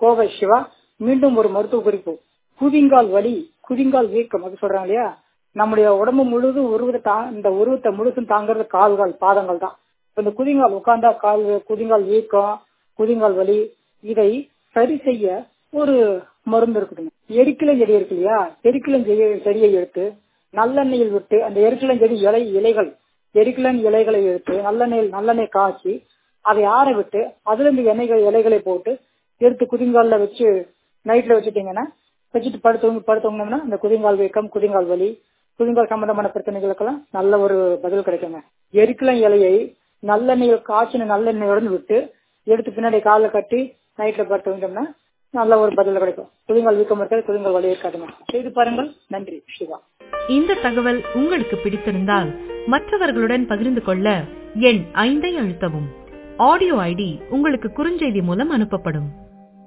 கோவை சிவா மீண்டும் ஒரு மருத்துவ குறிப்பு குதிங்கால் வலி குதிங்கால் வீக்கம் அது சொல்றாங்க இல்லையா நம்முடைய உடம்பு முழுதும் உருவத்தை தா- இந்த உருவத்தை முழுசும் தாங்கிறது கால்கள் பாதங்கள் தான் இந்த குதிங்கால் உட்கார்ந்தா கால் குதிங்கால் வீக்கம் குதிங்கால் வலி இதை சரி செய்ய ஒரு மருந்து இருக்குதுங்க எரிக்கிளம் செடி இருக்கு இல்லையா எரிக்கிளம் செடி- செடியை எடுத்து நல்லெண்ணெயில் விட்டு அந்த எரிக்கிளம் செடி இலை இலைகள் எரிக்கிளம் இலைகளை எடுத்து நல்லெண்ணெயில் நல்லெண்ணெய் காய்ச்சி அதை ஆற விட்டு அதுல இருந்து எண்ணெய்கள் இலைகளை போட்டு எடுத்து குதிங்கால்ல வச்சு நைட்ல வச்சுட்டீங்கன்னா வச்சுட்டு படுத்து படுத்தவங்கன்னா அந்த குதிங்கால் வீக்கம் குதிங்கால் வலி குதிங்கால் சம்பந்தமான பிரச்சனைகளுக்கெல்லாம் நல்ல ஒரு பதில் கிடைக்குங்க எரிக்கிளம் இலையை நல்லெண்ணெயில் காய்ச்சின நல்லெண்ணெயுடன் விட்டு எடுத்து பின்னாடி காலில் கட்டி நைட்ல படுத்துட்டோம்னா நல்ல ஒரு பதில் கிடைக்கும் குதிங்கால் வீக்கம் இருக்காது குதிங்கால் வலி இருக்காதுங்க செய்து பாருங்கள் நன்றி சிவா இந்த தகவல் உங்களுக்கு பிடித்திருந்தால் மற்றவர்களுடன் பகிர்ந்து கொள்ள எண் ஐந்தை அழுத்தவும் ஆடியோ ஐடி உங்களுக்கு குறுஞ்செய்தி மூலம் அனுப்பப்படும்